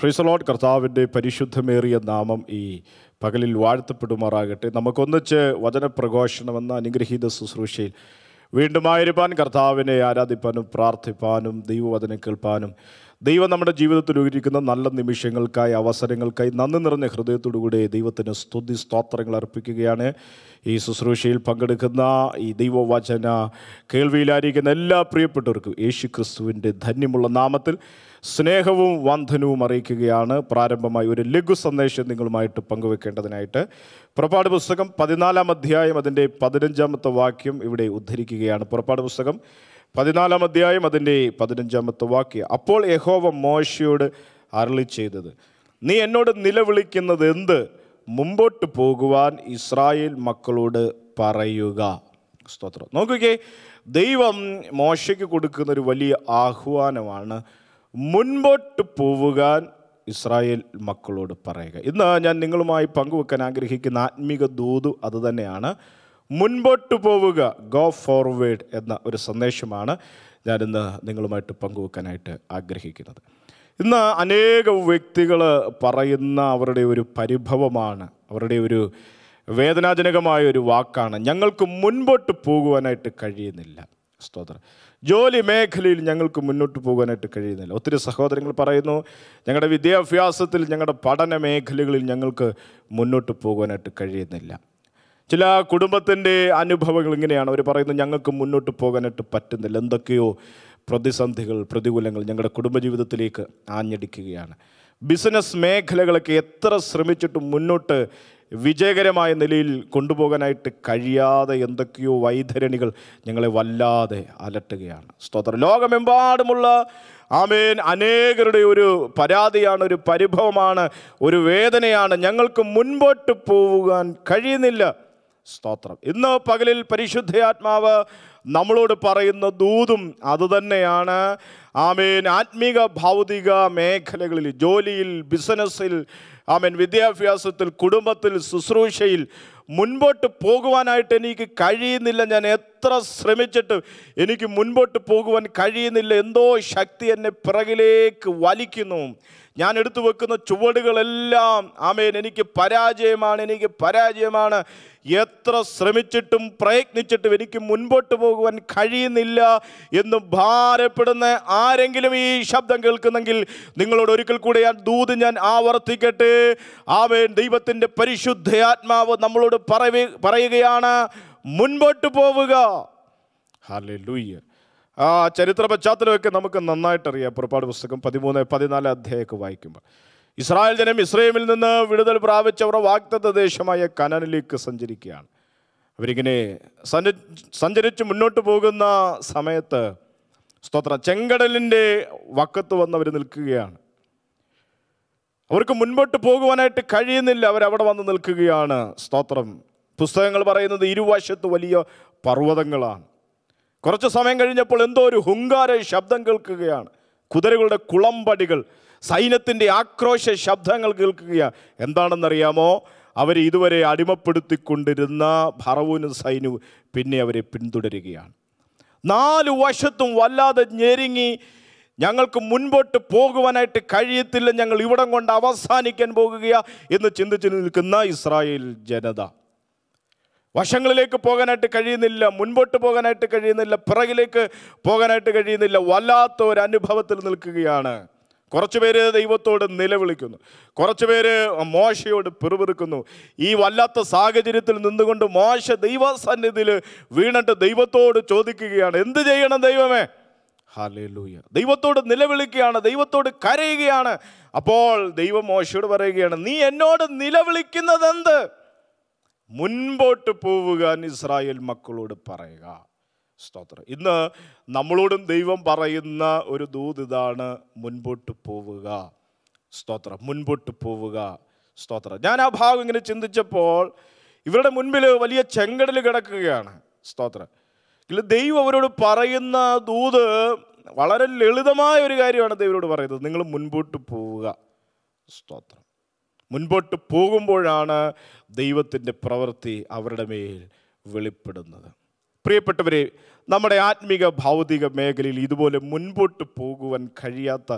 ഫ്രീസലോട്ട് കർത്താവിൻ്റെ പരിശുദ്ധമേറിയ നാമം ഈ പകലിൽ വാഴ്ത്തപ്പെടുമാറാകട്ടെ നമുക്കൊന്നിച്ച് വചനപ്രഘോഷണമെന്ന അനുഗ്രഹീത ശുശ്രൂഷയിൽ വീണ്ടും ആയിരിക്കാൻ കർത്താവിനെ ആരാധിപ്പാനും പ്രാർത്ഥിപ്പാനും ദൈവവചനം കേൾപ്പാനും ദൈവം നമ്മുടെ ജീവിതത്തിൽ ഒരുക്കുന്ന നല്ല നിമിഷങ്ങൾക്കായി അവസരങ്ങൾക്കായി നന്ദി നിറഞ്ഞ ഹൃദയത്തോടുകൂടി ദൈവത്തിന് സ്തുതി സ്തോത്രങ്ങൾ അർപ്പിക്കുകയാണ് ഈ ശുശ്രൂഷയിൽ പങ്കെടുക്കുന്ന ഈ ദൈവവചന കേൾവിയിലായിരിക്കുന്ന എല്ലാ പ്രിയപ്പെട്ടവർക്കും യേശു ക്രിസ്തുവിൻ്റെ ധന്യമുള്ള നാമത്തിൽ സ്നേഹവും വന്ധനവും അറിയിക്കുകയാണ് പ്രാരംഭമായി ഒരു ലഘു സന്ദേശം നിങ്ങളുമായിട്ട് പങ്കുവെക്കേണ്ടതിനായിട്ട് പുറപ്പാട് പുസ്തകം പതിനാലാം അധ്യായം അതിൻ്റെ പതിനഞ്ചാമത്തെ വാക്യം ഇവിടെ ഉദ്ധരിക്കുകയാണ് പുറപ്പാട് പുസ്തകം പതിനാലാം അധ്യായം അതിൻ്റെ പതിനഞ്ചാമത്തെ വാക്യം അപ്പോൾ യഹോവ മോശയോട് അരളി ചെയ്തത് നീ എന്നോട് നിലവിളിക്കുന്നത് എന്ത് മുമ്പോട്ട് പോകുവാൻ ഇസ്രായേൽ മക്കളോട് പറയുക സ്തോത്രം നോക്കുകയെ ദൈവം മോശയ്ക്ക് കൊടുക്കുന്ന ഒരു വലിയ ആഹ്വാനമാണ് മുൻപോട്ട് പോവുകാൻ ഇസ്രായേൽ മക്കളോട് പറയുക ഇന്ന് ഞാൻ നിങ്ങളുമായി പങ്കുവെക്കാൻ ആഗ്രഹിക്കുന്ന ആത്മീക ദൂത് അതുതന്നെയാണ് മുൻപോട്ട് പോവുക ഗോ ഫോർവേഡ് എന്ന ഒരു സന്ദേശമാണ് ഞാനിന്ന് നിങ്ങളുമായിട്ട് പങ്കുവെക്കാനായിട്ട് ആഗ്രഹിക്കുന്നത് ഇന്ന് അനേക വ്യക്തികൾ പറയുന്ന അവരുടെ ഒരു പരിഭവമാണ് അവരുടെ ഒരു വേദനാജനകമായ ഒരു വാക്കാണ് ഞങ്ങൾക്ക് മുൻപോട്ട് പോകുവാനായിട്ട് കഴിയുന്നില്ല സ്തോത്രം ജോലി മേഖലയിൽ ഞങ്ങൾക്ക് മുന്നോട്ട് പോകാനായിട്ട് കഴിയുന്നില്ല ഒത്തിരി സഹോദരങ്ങൾ പറയുന്നു ഞങ്ങളുടെ വിദ്യാഭ്യാസത്തിൽ ഞങ്ങളുടെ പഠന മേഖലകളിൽ ഞങ്ങൾക്ക് മുന്നോട്ട് പോകാനായിട്ട് കഴിയുന്നില്ല ചില കുടുംബത്തിൻ്റെ അനുഭവങ്ങൾ ഇങ്ങനെയാണ് അവർ പറയുന്നത് ഞങ്ങൾക്ക് മുന്നോട്ട് പോകാനായിട്ട് പറ്റുന്നില്ല എന്തൊക്കെയോ പ്രതിസന്ധികൾ പ്രതികൂലങ്ങൾ ഞങ്ങളുടെ കുടുംബജീവിതത്തിലേക്ക് ആഞ്ഞടിക്കുകയാണ് ബിസിനസ് മേഖലകളൊക്കെ എത്ര ശ്രമിച്ചിട്ടും മുന്നോട്ട് വിജയകരമായ നിലയിൽ കൊണ്ടുപോകാനായിട്ട് കഴിയാതെ എന്തൊക്കെയോ വൈതരണികൾ ഞങ്ങളെ വല്ലാതെ അലട്ടുകയാണ് സ്തോത്രം ലോകമെമ്പാടുമുള്ള ആമേൻ അനേകരുടെ ഒരു പരാതിയാണ് ഒരു പരിഭവമാണ് ഒരു വേദനയാണ് ഞങ്ങൾക്ക് മുൻപോട്ട് പോകാൻ കഴിയുന്നില്ല സ്തോത്രം ഇന്ന് പകലിൽ പരിശുദ്ധയാത്മാവ് നമ്മളോട് പറയുന്ന ദൂതും അതുതന്നെയാണ് ആമേൻ ആത്മീക ഭൗതിക മേഖലകളിൽ ജോലിയിൽ ബിസിനസ്സിൽ ആമേൻ വിദ്യാഭ്യാസത്തിൽ കുടുംബത്തിൽ ശുശ്രൂഷയിൽ മുൻപോട്ട് പോകുവാനായിട്ട് എനിക്ക് കഴിയുന്നില്ല ഞാൻ എത്ര ശ്രമിച്ചിട്ട് എനിക്ക് മുൻപോട്ട് പോകുവാൻ കഴിയുന്നില്ല എന്തോ ശക്തി എന്നെ പിറകിലേക്ക് വലിക്കുന്നു ഞാൻ എടുത്തു വെക്കുന്ന ചുവടുകളെല്ലാം ആമേൻ എനിക്ക് പരാജയമാണ് എനിക്ക് പരാജയമാണ് എത്ര ശ്രമിച്ചിട്ടും പ്രയത്നിച്ചിട്ടും എനിക്ക് മുൻപോട്ട് പോകുവാൻ കഴിയുന്നില്ല എന്ന് ഭാരപ്പെടുന്ന ആരെങ്കിലും ഈ ശബ്ദം കേൾക്കുന്നെങ്കിൽ നിങ്ങളോട് ഒരിക്കൽ കൂടെ ഞാൻ ദൂത് ഞാൻ ആവർത്തിക്കട്ടെ ആമേൻ ദൈവത്തിൻ്റെ പരിശുദ്ധയാത്മാവ് നമ്മളോട് പറയ പറയുകയാണ് മുൻപോട്ട് പോവുക ഹാലേ ലൂയ്യ ആ ചരിത്ര പശ്ചാത്തലമൊക്കെ നമുക്ക് നന്നായിട്ടറിയാം പുറപ്പാട് പുസ്തകം പതിമൂന്ന് പതിനാല് അധ്യായമൊക്കെ വായിക്കുമ്പോൾ ഇസ്രായേൽ ജനം ഇസ്രയേമിൽ നിന്ന് വിടുതൽ പ്രാപിച്ച അവരുടെ വാഗ്ദത്ത ദേശമായ കനനിലേക്ക് സഞ്ചരിക്കുകയാണ് അവരിങ്ങനെ സഞ്ച സഞ്ചരിച്ച് മുന്നോട്ട് പോകുന്ന സമയത്ത് സ്തോത്രം ചെങ്കടലിൻ്റെ വക്കത്ത് വന്നവർ നിൽക്കുകയാണ് അവർക്ക് മുൻപോട്ട് പോകുവാനായിട്ട് കഴിയുന്നില്ല അവരവിടെ വന്ന് നിൽക്കുകയാണ് സ്തോത്രം പുസ്തകങ്ങൾ പറയുന്നത് ഇരുവശത്ത് വലിയ പർവ്വതങ്ങളാണ് കുറച്ച് സമയം കഴിഞ്ഞപ്പോൾ എന്തോ ഒരു ഹുങ്കാര ശബ്ദം കേൾക്കുകയാണ് കുതിരകളുടെ കുളമ്പടികൾ സൈന്യത്തിൻ്റെ ആക്രോശ ശബ്ദങ്ങൾ കേൾക്കുകയാണ് എന്താണെന്നറിയാമോ അവർ ഇതുവരെ അടിമപ്പെടുത്തിക്കൊണ്ടിരുന്ന ഭറവൂനും സൈന്യവും പിന്നെ അവരെ പിന്തുടരുകയാണ് നാല് വശത്തും വല്ലാതെ ഞെരുങ്ങി ഞങ്ങൾക്ക് മുൻപോട്ട് പോകുവാനായിട്ട് കഴിയത്തില്ല ഞങ്ങൾ ഇവിടം കൊണ്ട് അവസാനിക്കാൻ പോകുകയാ എന്ന് ചിന്തിച്ച് നിൽക്കുന്ന ഇസ്രായേൽ ജനത വശങ്ങളിലേക്ക് പോകാനായിട്ട് കഴിയുന്നില്ല മുൻപോട്ട് പോകാനായിട്ട് കഴിയുന്നില്ല പിറകിലേക്ക് പോകാനായിട്ട് കഴിയുന്നില്ല വല്ലാത്ത ഒരു അനുഭവത്തിൽ നിൽക്കുകയാണ് കുറച്ച് പേര് ദൈവത്തോട് നിലവിളിക്കുന്നു കുറച്ച് പേര് മോശയോട് പിറുപിറുക്കുന്നു ഈ വല്ലാത്ത സാഹചര്യത്തിൽ നിന്നുകൊണ്ട് മോശ ദൈവസന്നിധിയിൽ വീണിട്ട് ദൈവത്തോട് ചോദിക്കുകയാണ് എന്ത് ചെയ്യണം ദൈവമേ ഹാലേലൂയ ദൈവത്തോട് നിലവിളിക്കുകയാണ് ദൈവത്തോട് കരയുകയാണ് അപ്പോൾ ദൈവം മോശയോട് പറയുകയാണ് നീ എന്നോട് നിലവിളിക്കുന്നത് എന്ത് മുൻപോട്ട് പോവുക ഇസ്രായേൽ മക്കളോട് പറയുക സ്തോത്രം ഇന്ന് നമ്മളോടും ദൈവം പറയുന്ന ഒരു ദൂത് ഇതാണ് മുൻപോട്ട് പോവുക സ്തോത്രം മുൻപോട്ട് പോവുക സ്തോത്രം ഞാൻ ആ ഭാഗം ഇങ്ങനെ ചിന്തിച്ചപ്പോൾ ഇവരുടെ മുൻപിൽ വലിയ ചെങ്കടൽ കിടക്കുകയാണ് സ്തോത്രം ഇതിൽ ദൈവം അവരോട് പറയുന്ന ദൂത് വളരെ ലളിതമായ ഒരു കാര്യമാണ് ദൈവരോട് പറയുന്നത് നിങ്ങൾ മുൻപോട്ട് പോവുക സ്തോത്രം മുൻപോട്ട് പോകുമ്പോഴാണ് ദൈവത്തിൻ്റെ പ്രവൃത്തി അവരുടെ മേൽ വെളിപ്പെടുന്നത് പ്രിയപ്പെട്ടവരെ നമ്മുടെ ആത്മീക ഭൗതിക മേഖലയിൽ ഇതുപോലെ മുൻപോട്ട് പോകുവാൻ കഴിയാത്ത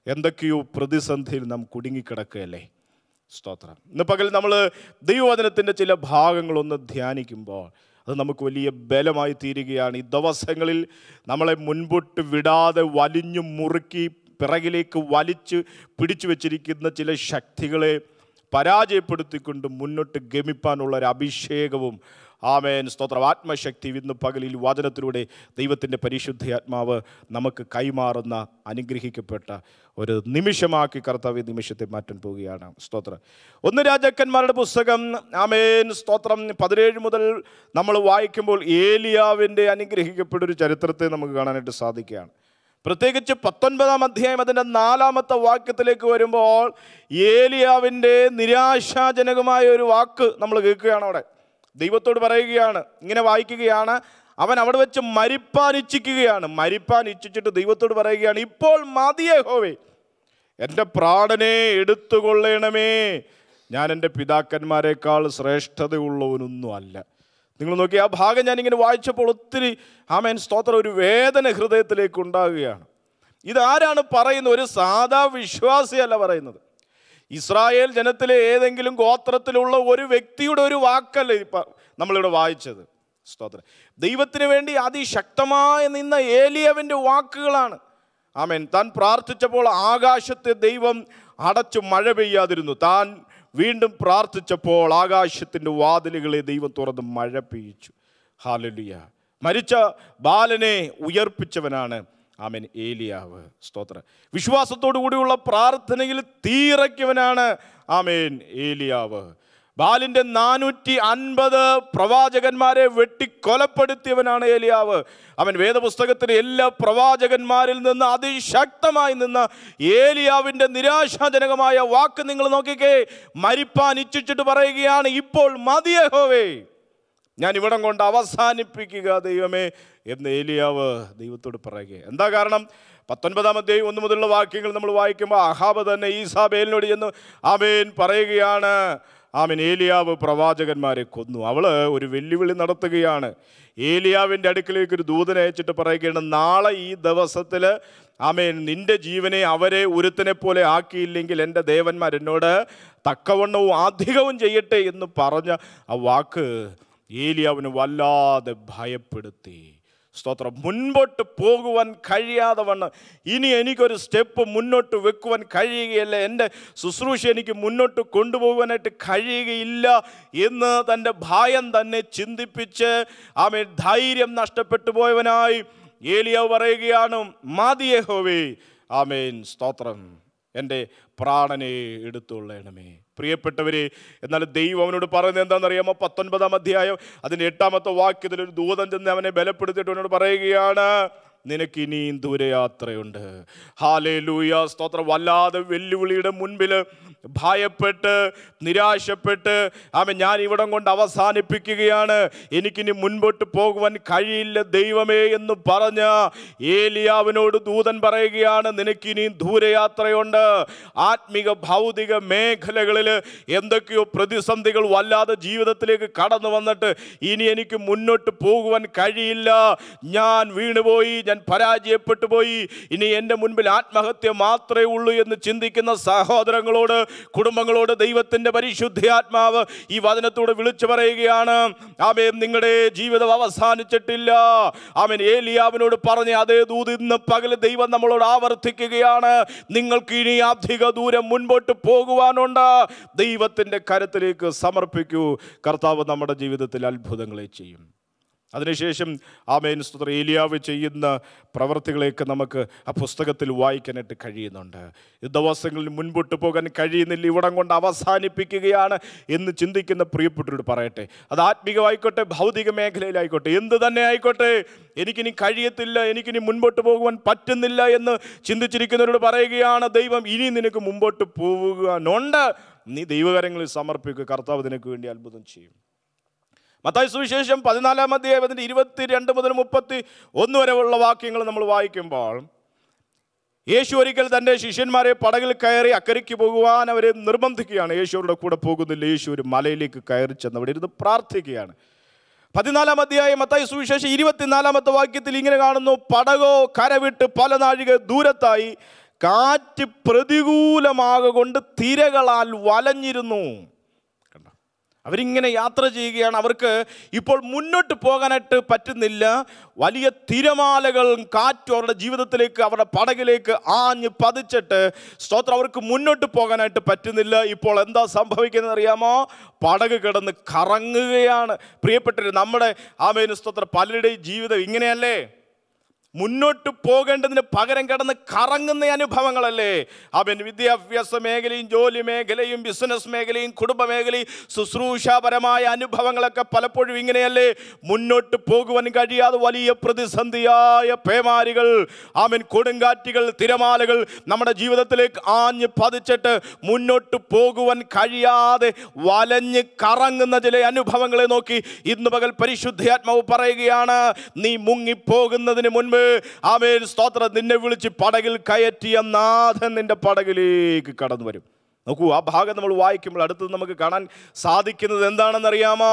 എന്തൊക്കെയോ പ്രതിസന്ധിയിൽ നാം കുടുങ്ങിക്കിടക്കുകയല്ലേ സ്തോത്രം ഇന്ന് പകൽ നമ്മൾ ദൈവവചനത്തിൻ്റെ ചില ഭാഗങ്ങളൊന്ന് ധ്യാനിക്കുമ്പോൾ അത് നമുക്ക് വലിയ ബലമായി തീരുകയാണ് ഈ ദിവസങ്ങളിൽ നമ്മളെ മുൻപോട്ട് വിടാതെ വലിഞ്ഞു മുറുക്കി പിറകിലേക്ക് വലിച്ച് പിടിച്ചു വച്ചിരിക്കുന്ന ചില ശക്തികളെ പരാജയപ്പെടുത്തിക്കൊണ്ട് മുന്നോട്ട് ഗമിപ്പാനുള്ള ഒരു അഭിഷേകവും ആമേൻ സ്തോത്രം ആത്മശക്തി ഇന്ന് പകലിൽ വചനത്തിലൂടെ ദൈവത്തിൻ്റെ പരിശുദ്ധാത്മാവ് നമുക്ക് കൈമാറുന്ന അനുഗ്രഹിക്കപ്പെട്ട ഒരു നിമിഷമാക്കി കർത്താവ് ഈ നിമിഷത്തെ മാറ്റാൻ പോവുകയാണ് സ്തോത്രം ഒന്ന് രാജാക്കന്മാരുടെ പുസ്തകം ആമേൻ സ്തോത്രം പതിനേഴ് മുതൽ നമ്മൾ വായിക്കുമ്പോൾ ഏലിയാവിൻ്റെ അനുഗ്രഹിക്കപ്പെട്ട ഒരു ചരിത്രത്തെ നമുക്ക് കാണാനായിട്ട് സാധിക്കുകയാണ് പ്രത്യേകിച്ച് പത്തൊൻപതാം അധ്യായം അതിൻ്റെ നാലാമത്തെ വാക്യത്തിലേക്ക് വരുമ്പോൾ ഏലിയാവിൻ്റെ നിരാശാജനകമായ ഒരു വാക്ക് നമ്മൾ കേൾക്കുകയാണ് അവിടെ ദൈവത്തോട് പറയുകയാണ് ഇങ്ങനെ വായിക്കുകയാണ് അവൻ അവിടെ വെച്ച് മരിപ്പാൻ ഇച്ഛിക്കുകയാണ് മരിപ്പാൻ ഇച്ഛിച്ചിട്ട് ദൈവത്തോട് പറയുകയാണ് ഇപ്പോൾ മതിയേ ഹോവേ എൻ്റെ പ്രാണനെ എടുത്തുകൊള്ളണമേ ഞാൻ എൻ്റെ പിതാക്കന്മാരെക്കാൾ ശ്രേഷ്ഠതയുള്ളവനൊന്നും അല്ല നിങ്ങൾ നോക്കി ആ ഭാഗം ഞാനിങ്ങനെ വായിച്ചപ്പോൾ ഒത്തിരി ആമേൻ സ്തോത്രം ഒരു വേദന ഹൃദയത്തിലേക്ക് ഉണ്ടാകുകയാണ് ഇതാരാണ് പറയുന്നത് ഒരു സാധാ വിശ്വാസിയല്ല പറയുന്നത് ഇസ്രായേൽ ജനത്തിലെ ഏതെങ്കിലും ഗോത്രത്തിലുള്ള ഒരു വ്യക്തിയുടെ ഒരു വാക്കല്ല ഇപ്പം നമ്മളിവിടെ വായിച്ചത് സ്തോത്രം ദൈവത്തിന് വേണ്ടി അതിശക്തമായ നിന്ന ഏലിയവൻ്റെ വാക്കുകളാണ് ആമേൻ താൻ പ്രാർത്ഥിച്ചപ്പോൾ ആകാശത്തെ ദൈവം അടച്ചു മഴ പെയ്യാതിരുന്നു താൻ വീണ്ടും പ്രാർത്ഥിച്ചപ്പോൾ ആകാശത്തിൻ്റെ വാതിലുകളെ ദൈവം തുറന്ന് മഴ പെയ്യിച്ചു ഹാലലുയ മരിച്ച ബാലനെ ഉയർപ്പിച്ചവനാണ് ആമേൻ ഏലിയാവ് സ്തോത്രം വിശ്വാസത്തോടു കൂടിയുള്ള പ്രാർത്ഥനയിൽ തീറയ്ക്കവനാണ് ആമേൻ ഏലിയാവ് ബാലിൻ്റെ നാനൂറ്റി അൻപത് പ്രവാചകന്മാരെ വെട്ടിക്കൊലപ്പെടുത്തിയവനാണ് ഏലിയാവ് അവൻ വേദപുസ്തകത്തിലെ എല്ലാ പ്രവാചകന്മാരിൽ നിന്ന് അതിശക്തമായി നിന്ന ഏലിയാവിൻ്റെ നിരാശാജനകമായ വാക്ക് നിങ്ങൾ നോക്കിക്കേ മരിപ്പാൻ ഇച്ഛിച്ചിട്ട് പറയുകയാണ് ഇപ്പോൾ മതിയഹോവേ ഞാൻ ഇവിടം കൊണ്ട് അവസാനിപ്പിക്കുക ദൈവമേ എന്ന് ഏലിയാവ് ദൈവത്തോട് പറയുക എന്താ കാരണം പത്തൊൻപതാം അധ്യായം ഒന്ന് മുതലുള്ള വാക്യങ്ങൾ നമ്മൾ വായിക്കുമ്പോൾ അഹാബ് തന്നെ ഈസാബേലിനോട് ചെന്ന് ആമേൻ പറയുകയാണ് ആമേൻ ഏലിയാവ് പ്രവാചകന്മാരെ കൊന്നു അവള് ഒരു വെല്ലുവിളി നടത്തുകയാണ് ഏലിയാവിൻ്റെ അടുക്കിലേക്ക് ഒരു ദൂതനെ അയച്ചിട്ട് പറയുകയാണ് നാളെ ഈ ദിവസത്തിൽ ആമേൻ നിന്റെ ജീവനെ അവരെ ഒരുത്തനെ പോലെ ആക്കിയില്ലെങ്കിൽ എൻ്റെ ദേവന്മാർ എന്നോട് തക്കവണ്ണവും അധികവും ചെയ്യട്ടെ എന്ന് പറഞ്ഞ ആ വാക്ക് ഏലിയാവിന് വല്ലാതെ ഭയപ്പെടുത്തി സ്തോത്രം മുൻപോട്ട് പോകുവാൻ കഴിയാതെ വണ്ണം ഇനി എനിക്കൊരു സ്റ്റെപ്പ് മുന്നോട്ട് വെക്കുവാൻ കഴിയുകയല്ല എൻ്റെ ശുശ്രൂഷ എനിക്ക് മുന്നോട്ട് കൊണ്ടുപോകുവാനായിട്ട് കഴിയുകയില്ല എന്ന് തൻ്റെ ഭയം തന്നെ ചിന്തിപ്പിച്ച് ആമേ ധൈര്യം നഷ്ടപ്പെട്ടു പോയവനായി ഏലിയാവ് പറയുകയാണ് മാതിയഹോവേ ആമേൻ സ്തോത്രം എൻ്റെ പ്രാണനെ എടുത്തുകൊള്ളണമേ പ്രിയപ്പെട്ടവരെ എന്നാൽ ദൈവം അവനോട് പറയുന്നത് എന്താണെന്നറിയാമോ പത്തൊൻപതാം അധ്യായം അതിൻ്റെ എട്ടാമത്തെ വാക്യത്തിൽ ഒരു ദൂതൻ ചെന്ന് അവനെ ബലപ്പെടുത്തിയിട്ട് അവനോട് പറയുകയാണ് നിനക്ക് ഇനിയും ദൂരയാത്രയുണ്ട് ഹാലേ ലൂയ സ്തോത്രം വല്ലാതെ വെല്ലുവിളിയുടെ മുൻപിൽ ഭയപ്പെട്ട് നിരാശപ്പെട്ട് ആമൻ ഞാൻ ഇവിടം കൊണ്ട് അവസാനിപ്പിക്കുകയാണ് എനിക്കിനി മുൻപോട്ട് പോകുവാൻ കഴിയില്ല ദൈവമേ എന്ന് പറഞ്ഞ ഏലിയാവിനോട് ദൂതൻ പറയുകയാണ് നിനക്കിനിയും ദൂരയാത്രയുണ്ട് ആത്മിക ഭൗതിക മേഖലകളിൽ എന്തൊക്കെയോ പ്രതിസന്ധികൾ വല്ലാതെ ജീവിതത്തിലേക്ക് കടന്നു വന്നിട്ട് ഇനി എനിക്ക് മുന്നോട്ട് പോകുവാൻ കഴിയില്ല ഞാൻ വീണുപോയി ഞാൻ പരാജയപ്പെട്ടു പോയി ഇനി എൻ്റെ മുൻപിൽ ആത്മഹത്യ മാത്രമേ ഉള്ളൂ എന്ന് ചിന്തിക്കുന്ന സഹോദരങ്ങളോട് കുടുംബങ്ങളോട് ദൈവത്തിൻ്റെ പരിശുദ്ധാത്മാവ് ഈ വചനത്തോട് വിളിച്ചു പറയുകയാണ് ആമേൻ നിങ്ങളുടെ ജീവിതം അവസാനിച്ചിട്ടില്ല ആമേൻ ഏലിയാവിനോട് പറഞ്ഞ അതേ ദൂത് ഇന്ന് പകൽ ദൈവം നമ്മളോട് ആവർത്തിക്കുകയാണ് നിങ്ങൾക്ക് ഇനി അധിക ദൂരം മുൻപോട്ട് പോകുവാനുണ്ട് ദൈവത്തിൻ്റെ കരത്തിലേക്ക് സമർപ്പിക്കൂ കർത്താവ് നമ്മുടെ ജീവിതത്തിൽ അത്ഭുതങ്ങളെ ചെയ്യും അതിനുശേഷം ആമേൻ സ്തുത്ര ഏലിയാവ് ചെയ്യുന്ന പ്രവർത്തികളെയൊക്കെ നമുക്ക് ആ പുസ്തകത്തിൽ വായിക്കാനായിട്ട് കഴിയുന്നുണ്ട് ഈ ദിവസങ്ങളിൽ മുൻപോട്ട് പോകാൻ കഴിയുന്നില്ല ഇവിടം കൊണ്ട് അവസാനിപ്പിക്കുകയാണ് എന്ന് ചിന്തിക്കുന്ന പ്രിയപ്പെട്ടവരോട് പറയട്ടെ അത് ആത്മീകമായിക്കോട്ടെ ഭൗതിക മേഖലയിലായിക്കോട്ടെ എന്ത് തന്നെ ആയിക്കോട്ടെ എനിക്കിനി കഴിയത്തില്ല എനിക്കിനി മുൻപോട്ട് പോകുവാൻ പറ്റുന്നില്ല എന്ന് ചിന്തിച്ചിരിക്കുന്നവരോട് പറയുകയാണ് ദൈവം ഇനി നിനക്ക് മുമ്പോട്ട് പോകാനുണ്ട് നീ ദൈവകരങ്ങളിൽ സമർപ്പിക്കുക കർത്താവ് നിനക്ക് വേണ്ടി അത്ഭുതം ചെയ്യും മത്തായി സുവിശേഷം പതിനാലാം അധ്യായം അതിൻ്റെ ഇരുപത്തി രണ്ട് മുതൽ മുപ്പത്തി ഒന്ന് വരെ ഉള്ള വാക്യങ്ങൾ നമ്മൾ വായിക്കുമ്പോൾ യേശു ഒരിക്കൽ തൻ്റെ ശിഷ്യന്മാരെ പടകിൽ കയറി അക്കരയ്ക്ക് പോകുവാൻ അവരെ നിർബന്ധിക്കുകയാണ് യേശുവരുടെ കൂടെ പോകുന്നില്ല യേശു ഒരു മലയിലേക്ക് കയറി ചെന്ന് അവിടെ ഇരുന്ന് പ്രാർത്ഥിക്കുകയാണ് പതിനാലാം അധ്യായം മത്തായി സുവിശേഷം ഇരുപത്തിനാലാമത്തെ വാക്യത്തിൽ ഇങ്ങനെ കാണുന്നു പടകോ കരവിട്ട് പല നാഴിക ദൂരത്തായി കാറ്റ് പ്രതികൂലമാകൊണ്ട് തിരകളാൽ വലഞ്ഞിരുന്നു കണ്ടോ അവരിങ്ങനെ യാത്ര ചെയ്യുകയാണ് അവർക്ക് ഇപ്പോൾ മുന്നോട്ട് പോകാനായിട്ട് പറ്റുന്നില്ല വലിയ തിരമാലകളും കാറ്റും അവരുടെ ജീവിതത്തിലേക്ക് അവരുടെ പടകിലേക്ക് ആഞ്ഞ് പതിച്ചിട്ട് സ്തോത്രം അവർക്ക് മുന്നോട്ട് പോകാനായിട്ട് പറ്റുന്നില്ല ഇപ്പോൾ എന്താ സംഭവിക്കുന്നത് അറിയാമോ പടക് കിടന്ന് കറങ്ങുകയാണ് പ്രിയപ്പെട്ടവർ നമ്മുടെ ആമേന് സ്തോത്രം പലരുടെയും ജീവിതം ഇങ്ങനെയല്ലേ മുന്നോട്ട് പോകേണ്ടതിന് പകരം കിടന്ന് കറങ്ങുന്ന അനുഭവങ്ങളല്ലേ അവൻ വിദ്യാഭ്യാസ മേഖലയും ജോലി മേഖലയും ബിസിനസ് മേഖലയും കുടുംബ മേഖലയും ശുശ്രൂഷാപരമായ അനുഭവങ്ങളൊക്കെ പലപ്പോഴും ഇങ്ങനെയല്ലേ മുന്നോട്ട് പോകുവാൻ കഴിയാതെ വലിയ പ്രതിസന്ധിയായ പേമാരികൾ ആമൻ കൊടുങ്കാറ്റുകൾ തിരമാലകൾ നമ്മുടെ ജീവിതത്തിലേക്ക് ആഞ്ഞ് പതിച്ചിട്ട് മുന്നോട്ട് പോകുവാൻ കഴിയാതെ വലഞ്ഞ് കറങ്ങുന്ന ചില അനുഭവങ്ങളെ നോക്കി ഇന്ന് പകൽ പരിശുദ്ധാത്മാവ് പറയുകയാണ് നീ മുങ്ങിപ്പോകുന്നതിന് മുൻപ് ആമേൻ സ്തോത്രം നിന്നെ വിളിച്ച് പടകിൽ കയറ്റിയ നാഥൻ നിന്റെ പടകിലേക്ക് കടന്നു വരും നോക്കൂ ആ ഭാഗം നമ്മൾ വായിക്കുമ്പോൾ അടുത്തത് നമുക്ക് കാണാൻ സാധിക്കുന്നത് എന്താണെന്നറിയാമോ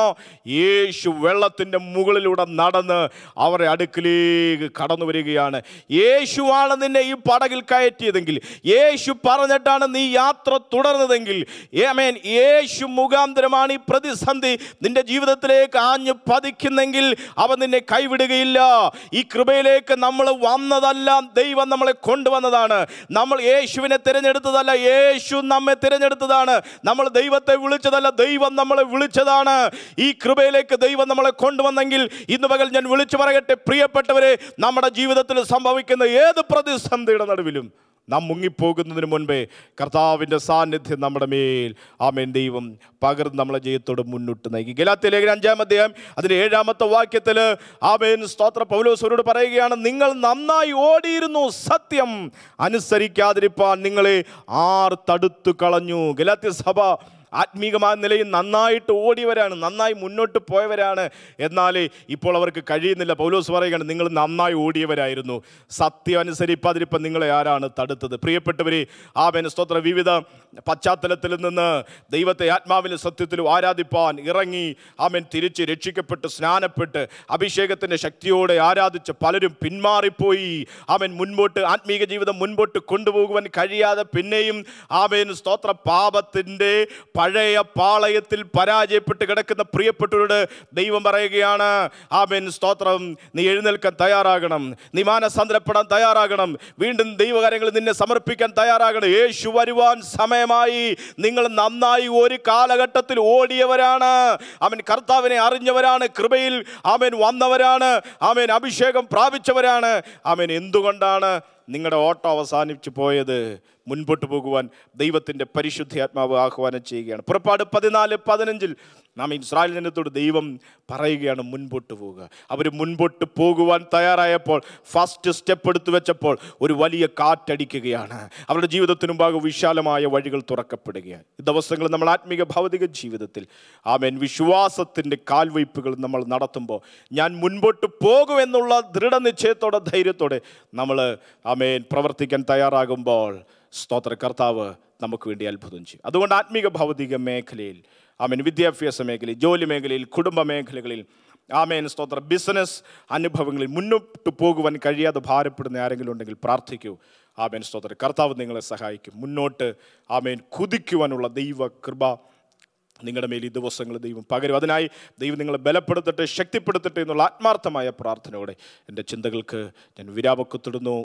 യേശു വെള്ളത്തിൻ്റെ മുകളിലൂടെ നടന്ന് അവരുടെ അടുക്കിലേക്ക് കടന്നു വരികയാണ് യേശുവാണ് നിന്നെ ഈ പടകിൽ കയറ്റിയതെങ്കിൽ യേശു പറഞ്ഞിട്ടാണ് നീ യാത്ര തുടർന്നതെങ്കിൽ ഏമേൻ യേശു മുഖാന്തരമാണ് ഈ പ്രതിസന്ധി നിന്റെ ജീവിതത്തിലേക്ക് ആഞ്ഞു പതിക്കുന്നെങ്കിൽ അവൻ നിന്നെ കൈവിടുകയില്ല ഈ കൃപയിലേക്ക് നമ്മൾ വന്നതല്ല ദൈവം നമ്മളെ കൊണ്ടുവന്നതാണ് നമ്മൾ യേശുവിനെ തിരഞ്ഞെടുത്തതല്ല യേശു നമ്മെ തിരഞ്ഞെടുത്തതാണ് നമ്മൾ ദൈവത്തെ വിളിച്ചതല്ല ദൈവം നമ്മളെ വിളിച്ചതാണ് ഈ കൃപയിലേക്ക് ദൈവം നമ്മളെ കൊണ്ടുവന്നെങ്കിൽ ഇന്ന് പകൽ ഞാൻ വിളിച്ചു പറയട്ടെ പ്രിയപ്പെട്ടവരെ നമ്മുടെ ജീവിതത്തിൽ സംഭവിക്കുന്ന ഏത് പ്രതിസന്ധിയുടെ നടുവിലും നാം മുങ്ങിപ്പോകുന്നതിന് മുൻപേ കർത്താവിൻ്റെ സാന്നിധ്യം നമ്മുടെ മേൽ ആമേൻ ദൈവം പകർന്ന് നമ്മളെ ജയത്തോട് മുന്നോട്ട് നയിക്കും ഗലാത്തി ലേഖനം അഞ്ചാം അധ്യായം അതിൻ്റെ ഏഴാമത്തെ വാക്യത്തിൽ ആമേൻ സ്തോത്ര പൗലോസരോട് പറയുകയാണ് നിങ്ങൾ നന്നായി ഓടിയിരുന്നു സത്യം അനുസരിക്കാതിരിപ്പാൻ നിങ്ങളെ ആർ തടുത്തു കളഞ്ഞു ഗലാത്തി സഭ ആത്മീകമായ നിലയിൽ നന്നായിട്ട് ഓടിയവരാണ് നന്നായി മുന്നോട്ട് പോയവരാണ് എന്നാൽ ഇപ്പോൾ അവർക്ക് കഴിയുന്നില്ല പൗലോസ് പറയുകയാണ് നിങ്ങൾ നന്നായി ഓടിയവരായിരുന്നു സത്യം അനുസരിപ്പാതിരിപ്പം നിങ്ങളെ ആരാണ് തടുത്തത് പ്രിയപ്പെട്ടവരെ ആ സ്തോത്ര വിവിധ പശ്ചാത്തലത്തിൽ നിന്ന് ദൈവത്തെ ആത്മാവിലും സത്യത്തിലും ആരാധിപ്പാൻ ഇറങ്ങി ആമൻ തിരിച്ച് രക്ഷിക്കപ്പെട്ട് സ്നാനപ്പെട്ട് അഭിഷേകത്തിൻ്റെ ശക്തിയോടെ ആരാധിച്ച് പലരും പിന്മാറിപ്പോയി അവൻ മുൻപോട്ട് ആത്മീക ജീവിതം മുൻപോട്ട് കൊണ്ടുപോകുവാൻ കഴിയാതെ പിന്നെയും ആമേൻ സ്തോത്ര പാപത്തിൻ്റെ പഴയ പാളയത്തിൽ പരാജയപ്പെട്ട് കിടക്കുന്ന പ്രിയപ്പെട്ടവരോട് ദൈവം പറയുകയാണ് ആമേൻ സ്തോത്രം നീ എഴുന്നേൽക്കാൻ തയ്യാറാകണം നീ മാനസാന്തരപ്പെടാൻ തയ്യാറാകണം വീണ്ടും ദൈവകാര്യങ്ങൾ നിന്നെ സമർപ്പിക്കാൻ തയ്യാറാകണം യേശു വരുവാൻ സമയമായി നിങ്ങൾ നന്നായി ഒരു കാലഘട്ടത്തിൽ ഓടിയവരാണ് അവൻ കർത്താവിനെ അറിഞ്ഞവരാണ് കൃപയിൽ അവൻ വന്നവരാണ് അവൻ അഭിഷേകം പ്രാപിച്ചവരാണ് അവൻ എന്തുകൊണ്ടാണ് നിങ്ങളുടെ ഓട്ടം അവസാനിച്ചു പോയത് മുൻപോട്ട് പോകുവാൻ ദൈവത്തിൻ്റെ പരിശുദ്ധാത്മാവ് ആഹ്വാനം ചെയ്യുകയാണ് പുറപ്പാട് പതിനാല് പതിനഞ്ചിൽ നാം ഇസ്രായേൽ ജനത്തോട് ദൈവം പറയുകയാണ് മുൻപോട്ട് പോവുക അവർ മുൻപോട്ട് പോകുവാൻ തയ്യാറായപ്പോൾ ഫസ്റ്റ് സ്റ്റെപ്പ് എടുത്തു വെച്ചപ്പോൾ ഒരു വലിയ കാറ്റടിക്കുകയാണ് അവരുടെ ജീവിതത്തിനു മുമ്പാകെ വിശാലമായ വഴികൾ തുറക്കപ്പെടുകയാണ് ഈ ദിവസങ്ങൾ നമ്മൾ ആത്മീക ഭൗതിക ജീവിതത്തിൽ ആമേൻ വിശ്വാസത്തിൻ്റെ കാൽവയ്പ്പുകൾ നമ്മൾ നടത്തുമ്പോൾ ഞാൻ മുൻപോട്ട് പോകുമെന്നുള്ള ദൃഢനിശ്ചയത്തോടെ ധൈര്യത്തോടെ നമ്മൾ ആമേൻ പ്രവർത്തിക്കാൻ തയ്യാറാകുമ്പോൾ സ്തോത്ര കർത്താവ് നമുക്ക് വേണ്ടി അത്ഭുതം ചെയ്യും അതുകൊണ്ട് ആത്മീക ഭൗതിക മേഖലയിൽ ആമേൻ വിദ്യാഭ്യാസ മേഖലയിൽ ജോലി മേഖലയിൽ കുടുംബ മേഖലകളിൽ ആമേൻ സ്തോത്ര ബിസിനസ് അനുഭവങ്ങളിൽ മുന്നോട്ട് പോകുവാൻ കഴിയാതെ ഭാരപ്പെടുന്ന ആരെങ്കിലും ഉണ്ടെങ്കിൽ പ്രാർത്ഥിക്കൂ ആമേൻ സ്തോത്ര കർത്താവ് നിങ്ങളെ സഹായിക്കും മുന്നോട്ട് ആമേൻ കുതിക്കുവാനുള്ള ദൈവ കൃപ നിങ്ങളുടെ മേൽ ഈ ദിവസങ്ങൾ ദൈവം പകരും അതിനായി ദൈവം നിങ്ങളെ ബലപ്പെടുത്തട്ടെ ശക്തിപ്പെടുത്തട്ടെ എന്നുള്ള ആത്മാർത്ഥമായ പ്രാർത്ഥനയോടെ എൻ്റെ ചിന്തകൾക്ക് ഞാൻ വിരാമക്കുത്തിടുന്നു